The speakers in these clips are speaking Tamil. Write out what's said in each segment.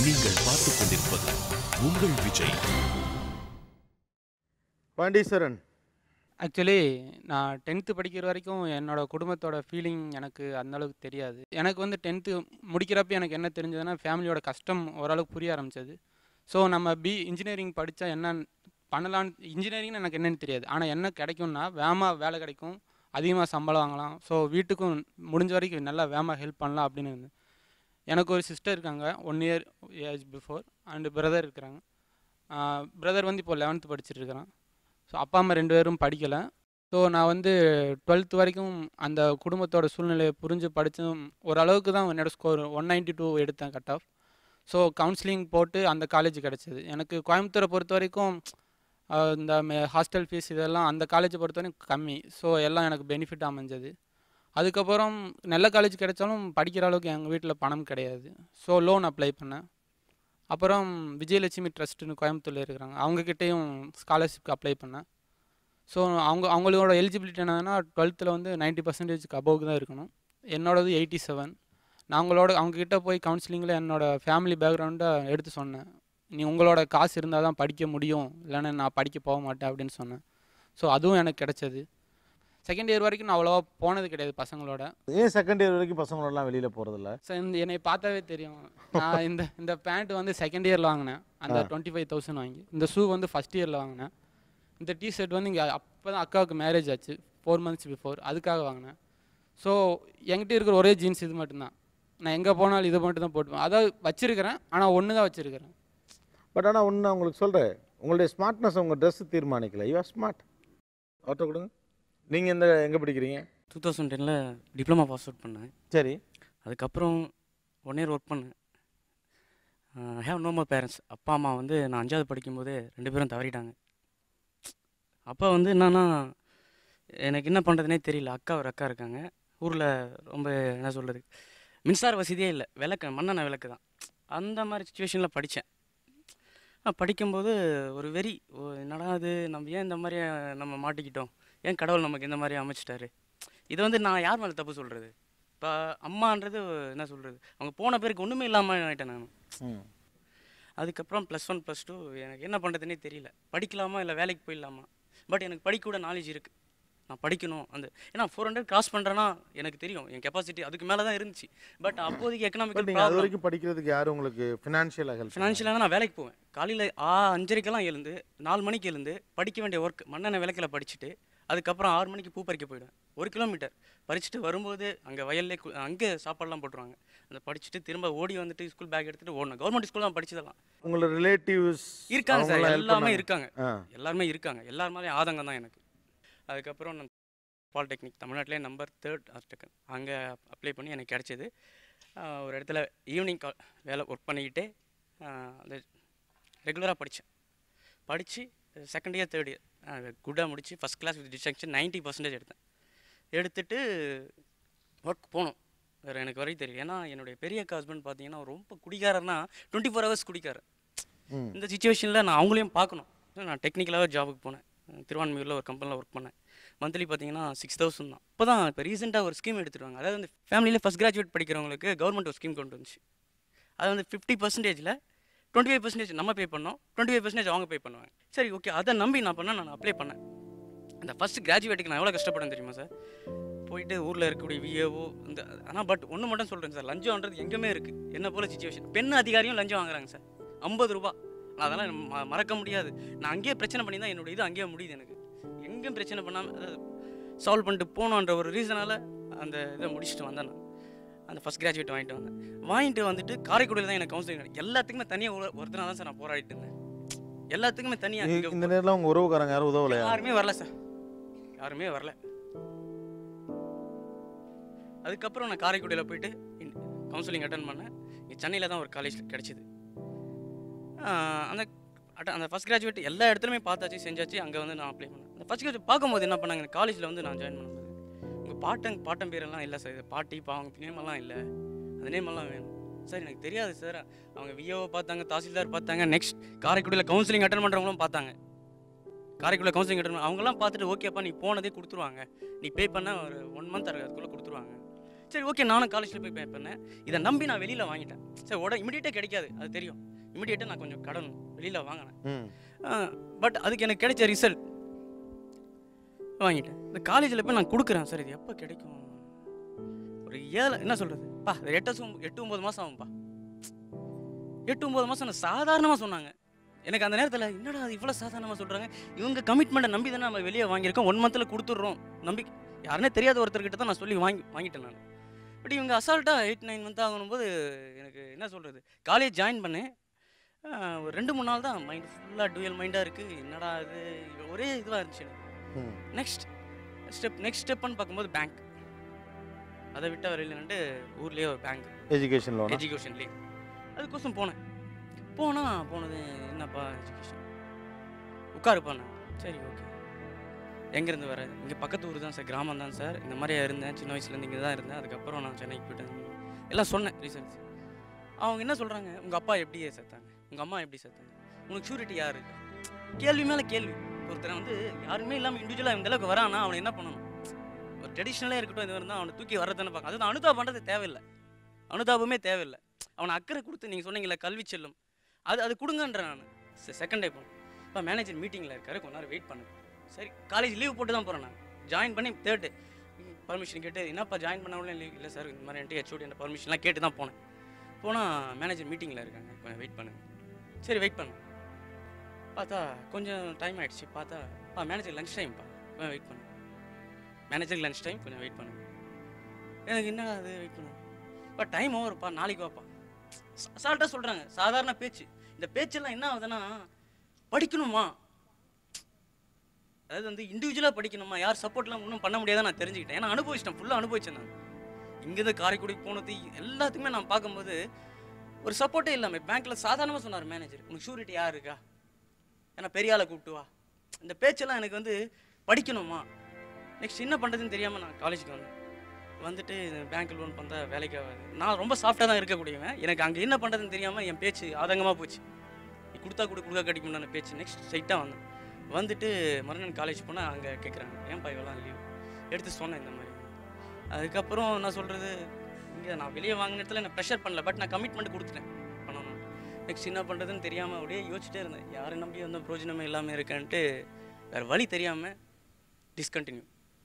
நீங்கள் பார்த்துக் கொண்டிருப்பது உங்கள் விஜய் பாண்டீஸ்வரன் ஆக்சுவலி நான் டென்த்து படிக்கிற வரைக்கும் என்னோட குடும்பத்தோட ஃபீலிங் எனக்கு அந்த அளவுக்கு தெரியாது எனக்கு வந்து டென்த்து முடிக்கிறப்ப எனக்கு என்ன தெரிஞ்சதுன்னா ஃபேமிலியோட கஷ்டம் ஓரளவுக்கு புரிய ஆரம்பிச்சது ஸோ நம்ம பி இன்ஜினியரிங் படித்தா என்ன பண்ணலான்னு இன்ஜினியரிங்னு எனக்கு என்னன்னு தெரியாது ஆனால் என்ன கிடைக்கும்னா வேகமாக வேலை கிடைக்கும் அதிகமாக சம்பளம் வாங்கலாம் ஸோ வீட்டுக்கும் முடிஞ்ச வரைக்கும் நல்லா வேகமாக ஹெல்ப் பண்ணலாம் அப்படின்னு இருந்தது எனக்கு ஒரு சிஸ்டர் இருக்காங்க one year age before and brother இருக்கிறாங்க பிரதர் வந்து இப்போ லெவன்த்து படிச்சுட்டு இருக்கிறான் ஸோ அப்பா அம்மா ரெண்டு பேரும் படிக்கலை ஸோ நான் வந்து டுவெல்த் வரைக்கும் அந்த குடும்பத்தோட சூழ்நிலையை புரிஞ்சு படித்தும் ஓரளவுக்கு தான் என்னோடய ஸ்கோர் ஒன் நைன்ட்டி டூ எடுத்தேன் கட் ஆஃப் ஸோ கவுன்சிலிங் போட்டு அந்த காலேஜ் கிடச்சிது எனக்கு கோயம்புத்தூரை பொறுத்த வரைக்கும் ஆஹ், இந்த ஹாஸ்டல் ஃபீஸ் இதெல்லாம் அந்த காலேஜை பொறுத்த வரைக்கும் கம்மி ஸோ எல்லாம் எனக்கு பெனிஃபிட் அமைஞ்சது அதுக்கப்புறம் நல்ல காலேஜ் கிடைச்சாலும் படிக்கிற அளவுக்கு எங்கள் வீட்டில் பணம் கிடையாது ஸோ லோன் அப்ளை பண்ணேன் அப்புறம் விஜயலட்சுமி ட்ரஸ்ட்டுன்னு கோயம்புத்தூரில் இருக்கிறாங்க அவங்கக்கிட்டேயும் ஸ்காலர்ஷிப்க்கு அப்ளை பண்ணேன் ஸோ அவங்க அவங்களோட எலிஜிபிலிட்டி என்னதுன்னா டுவெல்த்தில் வந்து 90% பர்சன்டேஜ்க்கு அபோவ்க்கு தான் இருக்கணும் என்னோடது எயிட்டி செவன் நான் அவங்களோட அவங்கக்கிட்ட போய் கவுன்சிலிங்கில் என்னோடய ஃபேமிலி பேக்ரவுண்டை எடுத்து சொன்னேன் நீ உங்களோட காசு இருந்தால் தான் படிக்க முடியும் இல்லைன்னா நான் படிக்க போக மாட்டேன் அப்படின்னு சொன்னேன் ஸோ அதுவும் எனக்கு கிடைச்சது செகண்ட் இயர் வரைக்கும் நான் அவ்வளோவா போனது கிடையாது பசங்களோட ஏன் செகண்ட் இயர் வரைக்கும் பசங்களோடலாம் வெளியில் போகிறதில்ல ஸோ இந்த என்னை பார்த்தாவே தெரியும் நான் இந்த இந்த பேண்ட் வந்து செகண்ட் இயரில் வாங்கினேன் அந்த டுவெண்ட்டி ஃபைவ் தௌசண்ட் வாங்கி இந்த ஷூ வந்து ஃபஸ்ட் இயரில் வாங்கினேன் இந்த டிஷர்ட் வந்து இங்கே அப்போ தான் அக்காவுக்கு மேரேஜ் ஆச்சு ஃபோர் மந்த்ஸ் பிஃபோர் அதுக்காக வாங்கினேன் ஸோ என்கிட்ட இருக்கிற ஒரே ஜீன்ஸ் இது மட்டும்தான் நான் எங்கே போனாலும் இதை மட்டும் தான் போட்டுப்பேன் அதாவது வச்சிருக்கிறேன் ஆனால் ஒன்று தான் வச்சிருக்கிறேன் பட் ஆனால் ஒன்று உங்களுக்கு சொல்கிறேன் உங்களுடைய ஸ்மார்ட்னஸ் உங்கள் ட்ரெஸ் தீர்மானிக்கல யூ ஆர் ஸ்மார்ட் அவர்கிட்ட கொடுங்க நீங்கள் இந்த எங்கே படிக்கிறீங்க டூ தௌசண்ட் டெனில் டிப்ளமா பாஸ் அவுட் பண்ணேன் சரி அதுக்கப்புறம் ஒன் இயர் ஒர்க் பண்ணேன் ஹேவ் நோ மோர் பேரண்ட்ஸ் அப்பா அம்மா வந்து நான் அஞ்சாவது படிக்கும்போது ரெண்டு பேரும் தவறிட்டாங்க அப்போ வந்து என்னன்னா எனக்கு என்ன பண்ணுறதுனே தெரியல அக்கா ஒரு அக்கா இருக்காங்க ஊரில் ரொம்ப என்ன சொல்கிறது மின்சார வசதியே இல்லை விளக்கு மண்ணெண்ணெய் விளக்கு தான் அந்த மாதிரி சுச்சுவேஷனில் படித்தேன் படிக்கும்போது ஒரு வெறி ஓ, என்னடா அது நம்ம ஏன் இந்த மாதிரி நம்ம மாட்டிக்கிட்டோம் ஏன் கடவுள் நமக்கு இந்த மாதிரி அமைச்சிட்டாரு இது வந்து நான் யார் மேலே தப்பு சொல்கிறது இப்போ அம்மான்றது என்ன சொல்கிறது அவங்க போன பேருக்கு ஒன்றுமே இல்லாமல் ஆகிட்டேன் நான் ம் அதுக்கப்புறம் ப்ளஸ் ஒன் ப்ளஸ் டூ எனக்கு என்ன பண்ணுறதுனே தெரியல படிக்கலாமா இல்லை வேலைக்கு போயிடலாமா பட் எனக்கு படிக்க கூட நாலேஜ் இருக்குது நான் படிக்கணும் அந்த ஏன்னா ஃபோர் ஹண்ட்ரட் கிராஸ் பண்ணுறேன்னா எனக்கு தெரியும் என் கெப்பாசிட்டி அதுக்கு மேலே தான் இருந்துச்சு பட் அப்போதைக்கு பட் எக்கனாமிக்கல் நீங்கள் அது ப்ராப்ளம் வரைக்கும் படிக்கிறதுக்கு யாரும் உங்களுக்கு ஃபினான்ஷியலாக ஹெல்ப் ஃபினான்ஷியலாக நான் வேலைக்கு போவேன் காலையில் ஆ அஞ்சரைக்கெல்லாம் எழுந்து நாலு மணிக்கு எழுந்து படிக்க வேண்டிய ஒர்க் மண்ணெண்ணெய் விளக்கில் படிச்சுட்டு அதுக்கப்புறம் ஆறு மணிக்கு பூ பறிக்க போயிடுவேன் ஒரு கிலோமீட்டர் பறிச்சுட்டு வரும்போது அங்கே வயல்லே கு- அங்கே சாப்பாடுலாம் போட்டுருவாங்க அந்த படிச்சுட்டு திரும்ப ஓடி வந்துட்டு ஸ்கூல் பேக் எடுத்துகிட்டு ஓடணும் கவர்மெண்ட் ஸ்கூல் தான் படிச்சதெல்லாம் உங்களோட ரிலேட்டிவ்ஸ் இருக்காங்க சார் எல்லாமே இருக்காங்க ஆ எல்லாருமே இருக்காங்க எல்லார் மேலேயும் ஆதங்கம் தான் எனக்கு அதுக்கப்புறம் நான் பாலிடெக்னிக் தமிழ்நாட்டிலே நம்பர் தேர்ட் ஆர்டெக்கன் அங்கே அப்ளை பண்ணி எனக்கு கிடச்சிது ஒரு இடத்துல ஈவினிங் கா வேலை ஒர்க் பண்ணிக்கிட்டே ஆஹ், அந்த ரெகுலராக படித்தேன் படித்து செகண்ட் இயர் தேர்ட் இயர் குட்டாக முடிச்சு first class with distinction ninety percentage எடுத்தேன் எடுத்துட்டு ஒர்க் போனோம் வேறு எனக்கு வரைக்கும் தெரியும் ஏன்னா என்னுடைய பெரிய அக்கா ஹஸ்பண்ட் பார்த்தீங்கன்னா ரொம்ப குடிக்காரர்னா டுவெண்ட்டி ஃபோர் ஹவர்ஸ் குடிக்காரர் ம் இந்த சுச்சுவேஷனில் நான் அவங்களையும் பார்க்கணும் நான் டெக்னிக்கலாகவே ஜாபுக்கு போனேன் திருவான்மையூரில் ஒரு கம்பெனியில் ஒர்க் பண்ணேன் மந்த்லி பார்த்தீங்கன்னா சிக்ஸ் தௌசண்ட் தான் இப்போ தான் இப்போ ரீசெண்டாக ஒரு ஸ்கீம் எடுத்துருவாங்க அதாவது வந்து ஃபேமிலியில் ஃபஸ்ட் கிராஜுவேட் படிக்கிறவங்களுக்கு கவர்மெண்ட் ஒரு ஸ்கீம் கொண்டு வந்துச்சு அது வந்து ஃபிஃப்டி பர்சன்டேஜில் டுவெண்ட்டி ஃபைவ் பர்சன்டேஜ் நம்ம பே பண்ணோம் டுவெண்ட்டி ஃபைவ் பர்சன்டேஜ் அவங்க பே பண்ணுவாங்க சரி ஓகே அதை நம்பி நான் பண்ணேன் நான் அப்ளை பண்ணேன் அந்த ஃபஸ்ட் கிராஜுவேட்டுக்கு நான் எவ்வளோ கஷ்டப்படேன் தெரியுமா சார் போயிட்டு ஊரில் இருக்கக்கூடிய விஏஓ இந்த ஆனால் பட் ஒன்று மட்டும் சொல்கிறேன் சார் லஞ்சம்ன்றது எங்கேயுமே இருக்குது என்ன போல சுச்சுவேஷன் பெண் அதிகாரியும் லஞ்சம் வாங்குறாங்க சார் ஐம்பது ரூபா நான் அதெல்லாம் ம- மறக்க முடியாது நான் அங்கேயே பிரச்சனை பண்ணி தான் என்னோட இது அங்கேயே முடியுது எனக்கு எங்கேயும் பிரச்சனை பண்ணாமல் சால்வ் பண்ணிட்டு போகணுன்ற ஒரு ரீசனால் அந்த இதை முடிச்சுட்டு வந்தேன் நான் அந்த ஃபஸ்ட் கிராஜுவேட் வாங்கிட்டு வந்தேன் வாங்கிட்டு வந்துட்டு காரைக்குடியில் தான் எனக்கு கவுன்சிலிங் எல்லாத்துக்குமே தனியாக ஒருத்தனாக தான் சார் நான் போராடிட்டு இருந்தேன் எல்லாத்துக்குமே தனியாக இந்த நேரத்தில் உங்கள் உறவுக்காரங்க யாரும் உதவலையா யாருமே வரல சார் யாருமே வரல அதுக்கப்புறம் நான் காரைக்குடியில் போயிட்டு கவுன்சிலிங் அட்டன் பண்ணேன் இங்கே சென்னையில் தான் ஒரு காலேஜ் கிடச்சிது அந்த அட்ட அந்த ஃபஸ்ட் கிராஜுவேட் எல்லா இடத்துலையுமே பார்த்தாச்சு செஞ்சாச்சு அங்கே வந்து நான் அப்ளை பண்ணேன் அந்த ஃபஸ்ட் கிராஜுவேட் பார்க்கும்போது என்ன பண்ணாங்க காலேஜில் வந்து நான் ஜாயின் பண்ணும்போது உங்கள் பாட்டன் பாட்டன் பேரெல்லாம் இல்லை சார் இது பாட்டி பா அவங்க நேமெல்லாம் இல்லை அந்த நேமெல்லாம் வேணும் சார் எனக்கு தெரியாது சார் அவங்க விஓவை பார்த்தாங்க தாசில்தார் பார்த்தாங்க நெக்ஸ்ட் காரைக்குடியில் கவுன்சிலிங் அட்டன் பண்ணுறவங்களும் பார்த்தாங்க காரைக்குடியில் கவுன்சிலிங் அட்டன் அவங்களாம் பார்த்துட்டு ஓகேப்பா நீ போனதே கொடுத்துருவாங்க நீ பே பண்ண ஒரு ஒன் மந்த் அதுக்குள்ளே கொடுத்துருவாங்க சரி ஓகே நானும் காலேஜில் போய் பே பண்ணேன் இதை நம்பி நான் வெளியில் வாங்கிட்டேன் சரி உடனே இமிடியேட்டாக கிடைக்காது அது தெரியும் இமிடியேட்டாக நான் கொஞ்சம் கடன் வெளியில் வாங்கினேன் ம் பட் அதுக்கு எனக்கு கிடைச்ச ரிசல்ட் வாங்கிட்டேன் இந்த காலேஜில் போய் நான் கொடுக்குறேன் சார் இது எப்போ கிடைக்கும் ஒரு ஏழு என்ன சொல்கிறது பா இது எட்டு வருஷம் எட்டு ஒம்பது மாதம் ஆகும்பா எட்டு ஒம்பது மாதம் நான் சாதாரணமாக சொன்னாங்க எனக்கு அந்த நேரத்தில் என்னடா அது இவ்வளோ சாதாரணமாக சொல்கிறாங்க இவங்க கமிட்மெண்ட்டை நம்பி தானே நம்ம வெளியே வாங்கியிருக்கோம் ஒன் மந்தில் கொடுத்துட்றோம் நம்பி யாருனே தெரியாத ஒருத்தர்கிட்ட தான் நான் சொல்லி வாங்கி வாங்கிட்டேன் நான் பட் இவங்க அசால்ட்டாக எயிட் நைன் மந்த் ஆகணும்போது எனக்கு என்ன சொல்கிறது காலேஜ் ஜாயின் பண்ணேன் ஆஹ் ஒரு ரெண்டு மூணு நாள் தான் மைண்ட் ஃபுல்லாக டூயல் மைண்டாக இருக்குது என்னடா இது ஒரே இதுவாக இருந்துச்சு எனக்கு ம் நெக்ஸ்ட் ஸ்டெப் நெக்ஸ்ட் ஸ்டெப்னு பார்க்கும்போது பேங்க் அதை விட்ட வரையிலன்ட்டு ஊர்லேயே ஒரு பேங்க் எஜுகேஷன் லோன் எஜுகேஷன்லேயே அதுக்கோசம் போனேன் போனால் போனது என்னப்பா எஜுகேஷன் உட்காருப்பாண்ணா சரி ஓகே எங்கேருந்து வர இங்கே பக்கத்து ஊர் தான் சார் கிராமம் தான் சார் இந்த மாதிரி இருந்தேன் சின்ன வயசுலேருந்து இங்கே தான் இருந்தேன் அதுக்கப்புறம் நான் சென்னைக்கு போயிட்டேன் எல்லாம் சொன்னேன் ரீசன்ஸ் அவங்க என்ன சொல்கிறாங்க உங்கள் அப்பா எப்படி சேர்த்தாங்க உங்கள் அம்மா எப்படி சேர்த்தாங்க உனக்கு ஷூரிட்டி யார் இருக்கு கேள்வி மேலே கேள்வி ஒருத்தரை வந்து யாருமே இல்லாமல் இண்டிவிஜுவலாக இந்த அளவுக்கு வரானா அவனை என்ன பண்ணணும் ஒரு ட்ரெடிஷ்னலாக இருக்கட்டும் இது இருந்தால் அவனை தூக்கி வரதானே பார்க்க அது அனுதாபம் பண்ணுறது தேவையில்லை அனுதாபமே தேவையில்லை அவனை அக்கறை கொடுத்து நீங்கள் சொன்னீங்களே கல்வி செல்லும் அது அது கொடுங்கன்றேன் நான் செகண்ட் டே போனேன் இப்போ மேனேஜர் மீட்டிங்கில் இருக்காரு கொஞ்ச நேரம் வெயிட் பண்ணுங்க சரி காலேஜ் லீவ் போட்டு தான் போகிறேன் நான் ஜாயின் பண்ணி தேர்ட் டே பர்மிஷன் கேட்டு என்னப்பா ஜாயின் பண்ண உடனே லீவ் இல்லை சார் இந்த மாதிரி என்கிட்ட ஹெச்ஓடி அந்த பர்மிஷன்லாம் கேட்டு தான் போனேன் போனால் மேனேஜர் மீட்டிங்கில் இருக்காங்க கொஞ்சம் வெயிட் பண்ணுங்க சரி வெயிட் பண்ணு பார்த்தா கொஞ்சம் டைம் ஆயிடுச்சு பார்த்தா பா மேனேஜர் லஞ்ச் டைம்ப்பா கொஞ்சம் வெயிட் பண்ணு மேனேஜர் லஞ்ச் டைம் கொஞ்சம் வெயிட் பண்ணு எனக்கு என்ன அது வெயிட் பண்ணு பா டைம் ஓவர்ப்பா நாளைக்கு வாப்பா அசால்ட்டாக சொல்கிறாங்க சாதாரண பேச்சு இந்த பேச்செல்லாம் என்ன ஆகுதுன்னா படிக்கணுமா அதாவது வந்து இண்டிவிஜுவலாக படிக்கணுமா யார் சப்போர்ட்லாம் ஒன்றும் பண்ண முடியாதுன்னு நான் தெரிஞ்சுக்கிட்டேன் ஏன்னா அனுபவிச்சிட்டேன் ஃபுல்லாக அனுபவிச்சேன் நான் இங்கேருந்து காரைக்குடிக்கு போனது எல்லாத்துக்குமே நான் பார்க்கும்போது ஒரு சப்போர்ட்டே இல்லாமல் பேங்க்கில் சாதாரணமாக சொன்னார் மேனேஜர் உனக்கு ஷூரிட்டி யார் இருக்கா ஏன்னா பெரிய ஆளை கூப்பிட்டு வா இந்த பேச்செல்லாம் எனக்கு வந்து படிக்கணுமா நெக்ஸ்ட் என்ன பண்ணுறதுன்னு தெரியாமல் நான் காலேஜுக்கு வந்தேன் வந்துட்டு பேங்க் லோன் பண்ணா வேலைக்கு ஆகாது நான் ரொம்ப சாஃப்டாக தான் இருக்கக்கூடியவன் எனக்கு அங்கே என்ன பண்ணுறதுன்னு தெரியாமல் என் பேச்சு ஆதங்கமாக போச்சு நீ கொடுத்தா கொடு கொடுக்க கிடைக்கும்னு பேச்சு நெக்ஸ்ட் ஸ்ட்ரைட்டாக வந்தேன் வந்துட்டு மறுநாள் காலேஜ் போனால் அங்கே கேட்குறாங்க ஏன்ப்பா இவெல்லாம் லீவ் எடுத்து சொன்னேன் இந்த மாதிரி அதுக்கப்புறம் நான் சொல்கிறது இங்கே நான் வெளியே வாங்கின இடத்துல நான் ப்ரெஷர் பண்ணல பட் நான் கமிட்மெண்ட் கொடுத்துட்டேன் பண்ணணும் நெக்ஸ்ட் என்ன பண்ணுறதுன்னு தெரியாமல் அப்படியே யோசிச்சுட்டே இருந்தேன் யாரை நம்பி வந்து பிரோஜனமே இல்லாமல் இருக்கேன்ட்டு வேறு வழி தெரியாமல் டிஸ்கண்டினியூ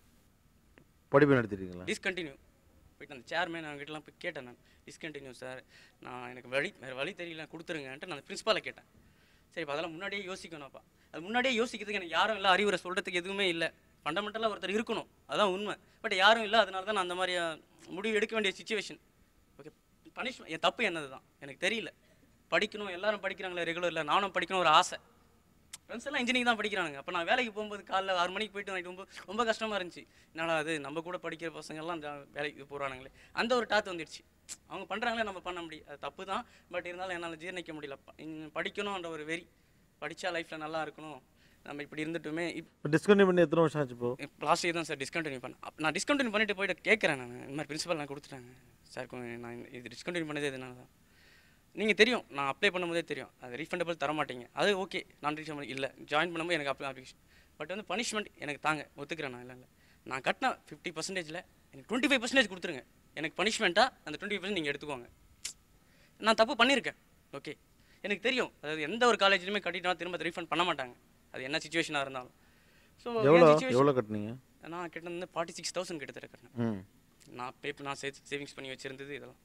படிப்பு நடத்திட்டீங்களா டிஸ்கண்டினியூ போயிட்டு அந்த சேர்மேன் அவங்ககிட்டலாம் போய் கேட்டேன் நான் டிஸ்கண்டினியூ சார் நான் எனக்கு வழி வேறு வழி தெரியல கொடுத்துருங்கன்ட்டு நான் பிரின்ஸ்பாலை கேட்டேன் சரி இப்ப அதெல்லாம் முன்னாடியே யோசிக்கணும்ப்பா அது முன்னாடியே யோசிக்கிறதுக்கு எனக்கு யாரும் இல்லை அறிவுரை சொல்கிறதுக்கு எதுவுமே இல்லை ஃபண்டமெண்டலாக ஒருத்தர் இருக்கணும் அதான் உண்மை பட் யாரும் இல்லை அதனால தான் நான் அந்த மாதிரி அஹ், முடிவு எடுக்க வேண்டிய சுச்சுவேஷன் ஓகே பனிஷ்மெண்ட் என் தப்பு என்னது தான் எனக்கு தெரியல படிக்கணும் எல்லாரும் படிக்கிறாங்களே ரெகுலரில் நானும் படிக்கணும் ஒரு ஆசை ஃப்ரெண்ட்ஸ் எல்லாம் இன்ஜினியரிங் தான் படிக்கிறாங்க அப்போ நான் வேலைக்கு போகும்போது காலைல ஆறு மணிக்கு போயிட்டு நைட்டு போகும்போது ரொம்ப கஷ்டமாக இருந்துச்சு என்னடா அது நம்ம கூட படிக்கிற பசங்கள்லாம் இந்த வேலைக்கு போகிறானுங்களே அந்த ஒரு டாத்து வந்துடுச்சு அவங்க பண்ணுறாங்களே நம்ம பண்ண முடியும் அது தப்பு தான் பட் இருந்தாலும் என்னால் ஜீர்ணிக்க முடியல ப- இங்க படிக்கணுன்ற ஒரு வெறி படித்தா லைஃப்பில் நல்லா இருக்கணும் நம்ம இப்படி இருந்துட்டுமே இப் இப்போ டிஸ்கண்டினியூ பண்ணி எத்தனை வருஷம் ஆச்சு இப்போ லாஸ்ட் இயர் தான் சார் டிஸ்கண்டினியூ பண்ணேன் அப்ப நான் டிஸ்கண்டினியூ பண்ணிட்டு போயிட்டு கேட்குறேன் நான் இந்த மாதிரி பிரின்சிபல் நான் கொடுத்துட்டாங்க சார் கொஞ்சம் நான் இந்த- இது டிஸ்கண்டினியூ பண்ணதே இதனால தான் நீங்கள் தெரியும் நான் அப்ளை பண்ணும்போதே தெரியும் அது ரீஃபண்டபிள் தர மாட்டீங்க அது ஓகே நான் ரீஃபண்ட் இல்லை ஜாயின் பண்ணும்போது எனக்கு அப்ளை அப்ளிகேஷன் பட் வந்து பனிஷ்மெண்ட் எனக்கு தாங்க ஒத்துக்கிறேன் நான் இல்லை இல்லை நான் கட்டின ஃபிஃப்டி பர்சன்டேஜில் எனக்கு டுவெண்ட்டி ஃபைவ் பர்சன்டேஜ் கொடுத்துருங்க எனக்கு பனிஷ்மெண்ட்டாக அந்த டுவெண்ட்டி ஃபைவ் நீங்கள் எடுத்துக்கோங்க நான் தப்பு பண்ணியிருக்கேன் ஓகே எனக்கு தெரியும் அதாவது எந்த ஒரு காலேஜ்லையுமே கட்டிட்டா திரும்ப ரீஃபண்ட் பண்ண மாட்டாங்க அது என்ன சுச்சுவேஷனாக இருந்தாலும் ஸோ எவ்வளோ எவ்வளோ கட்டுனீங்க நான் கிட்ட வந்து ஃபார்ட்டி சிக்ஸ் தௌசண்ட் கிட்டத்தட்ட கட்டினேன் ம் நான் பே நான் சே சேவிங்ஸ் பண்ணி வச்சுருந்தது இதெல்லாம்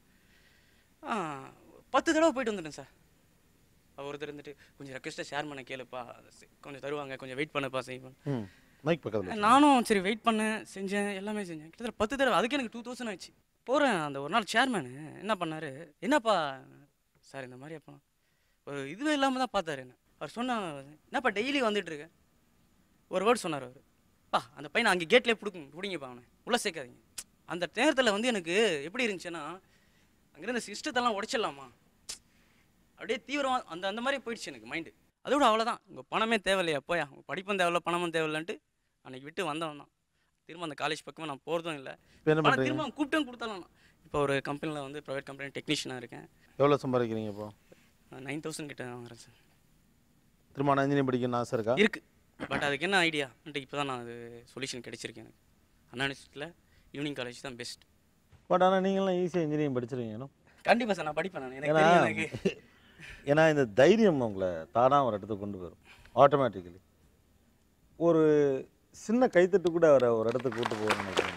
ஆ, பத்து தடவை போயிட்டு வந்துட்டேன் சார் ஒருத்தர் இருந்துட்டு கொஞ்சம் ரெக்வஸ்ட்டாக ஷேர் பண்ண கேளுப்பா சி- கொஞ்சம் தருவாங்க கொஞ்சம் வெயிட் பண்ணப்பா செய்வேன் ம் மைக் பக்கத்தில் நானும் சரி வெயிட் பண்ணேன் செஞ்சேன் எல்லாமே செஞ்சேன் கிட்டத்தட்ட பத்து தடவை அதுக்கு எனக்கு டூ தௌசண்ட் ஆச்சு போகிறேன் அந்த ஒரு நாள் சேர்மேனு என்ன பண்ணார் என்னப்பா சார் இந்த மாதிரி அப்போ ஒரு இதுவே இல்லாமல் தான் பார்த்தாரு என்ன அவர் சொன்ன என்னப்பா டெய்லி வந்துட்டு இருக்க ஒரு வேர்டு சொன்னார் அவர் பா அந்த பையனை அங்கே கேட்லேயே பிடிக்கும் பிடிங்கப்பா அவனை உள்ளே சேர்க்காதீங்க அந்த நேரத்தில் வந்து எனக்கு எப்படி இருந்துச்சுன்னா அங்கேருந்து சிஸ்டத்தெல்லாம் உடைச்சிடலாமா அப்படியே தீவிரமாக அந்த அந்த மாதிரி போயிடுச்சு எனக்கு மைண்டு அதோட அவ்வளோதான் உங்கள் பணமே தேவையில்லையா போயா உங்கள் படிப்பும் தேவையில்ல பணமும் தேவையில்லைன்ட்டு அன்னைக்கு விட்டு வந்தவன் தான் திரும்ப அந்த காலேஜ் பக்கமாக நான் போகிறதும் இல்லை இப்போ என்ன பணம் பண்ணுறீங்க திரும்ப கூப்பிட்டும் கொடுத்தாலும் நான் இப்போ ஒரு கம்பெனியில் வந்து ப்ரைவேட் கம்பெனி டெக்னீஷியனாக இருக்கேன் எவ்வளோ சம்பாதிக்கிறீங்க இப்போ நைன் தௌசண்ட் கிட்ட வாங்குறேன் சார் திரும்ப நான் இன்ஜினியர் படிக்கணும்னு ஆசை இருக்கா இருக்கு பட் அதுக்கு என்ன ஐடியான்ட்டு இப்போ தான் நான் அது சொல்யூஷன் கிடைச்சிருக்கு எனக்கு அண்ணா யூனிவர்சிட்டியில் ஈவினிங் காலேஜ் தான் பெஸ்ட் பட் ஆனால் நீங்களாம் ஈஸியாக இன்ஜினியரிங் படிச்சிருவீங்க கண்டிப்பாக சார் நான் படிப்பேன் நான் எனக்கு ஏன்னா தெரியும் எனக்கு ஏன்னா இந்த தைரியம் உங்களை தானாக ஒரு இடத்துக்கு கொண்டு போயிடும் ஆட்டோமேட்டிக்கலி ஒரு சின்ன கைத்தட்டு கூட அவரை ஒரு இடத்துக்கு கூட்டு போகணும்னு நினைக்கிறேன்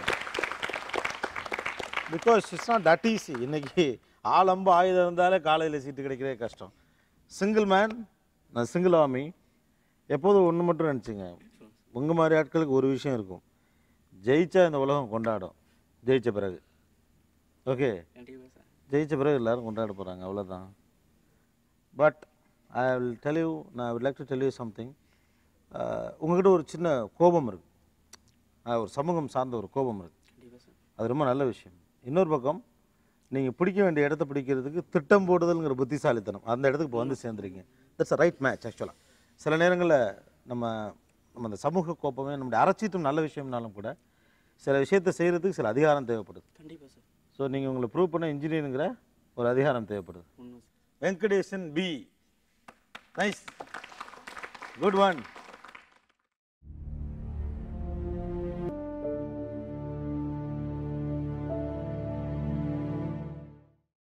because it's not that easy இன்னைக்கு ஆளம்ப ஆயுதம் இருந்தாலே காலையில் சீட்டு கிடைக்கிறதே கஷ்டம் சிங்கிள் மேன் நான் சிங்கிள் ஆமி எப்போதும் ஒன்று மட்டும் நினச்சிங்க உங்கள் மாதிரி ஆட்களுக்கு ஒரு விஷயம் இருக்கும் ஜெயிச்சா இந்த உலகம் கொண்டாடும் ஜெயிச்ச பிறகு ஓகே கண்டிப்பாக சார் ஜெயிச்ச பிறகு எல்லாரும் கொண்டாட போகிறாங்க அவ்வளோதான் but I will tell you நான் would like to tell you something உங்ககிட்ட ஒரு சின்ன கோபம் இருக்குது ஒரு சமூகம் சார்ந்த ஒரு கோபம் இருக்குது கண்டிப்பாக சார் அது ரொம்ப நல்ல விஷயம் இன்னொரு பக்கம் நீங்கள் பிடிக்க வேண்டிய இடத்த பிடிக்கிறதுக்கு திட்டம் போடுதல்ங்கிற புத்திசாலித்தனம் அந்த இடத்துக்கு இப்போ வந்து சேர்ந்துருக்கீங்க தட்ஸ் அ ரைட் மேட்ச் ஆக்சுவலாக சில நேரங்களில் நம்ம நம்ம அந்த சமூக கோப்பமே நம்முடைய அரைச்சீட்டும் நல்ல விஷயம்னாலும் கூட சில விஷயத்தை செய்கிறதுக்கு சில அதிகாரம் தேவைப்படுது கண்டிப்பாக சார் ஸோ நீங்கள் உங்களை ப்ரூவ் பண்ண இன்ஜினியருங்கிற ஒரு அதிகாரம் தேவைப்படுது உண்மை sir Venkatesan B nice good one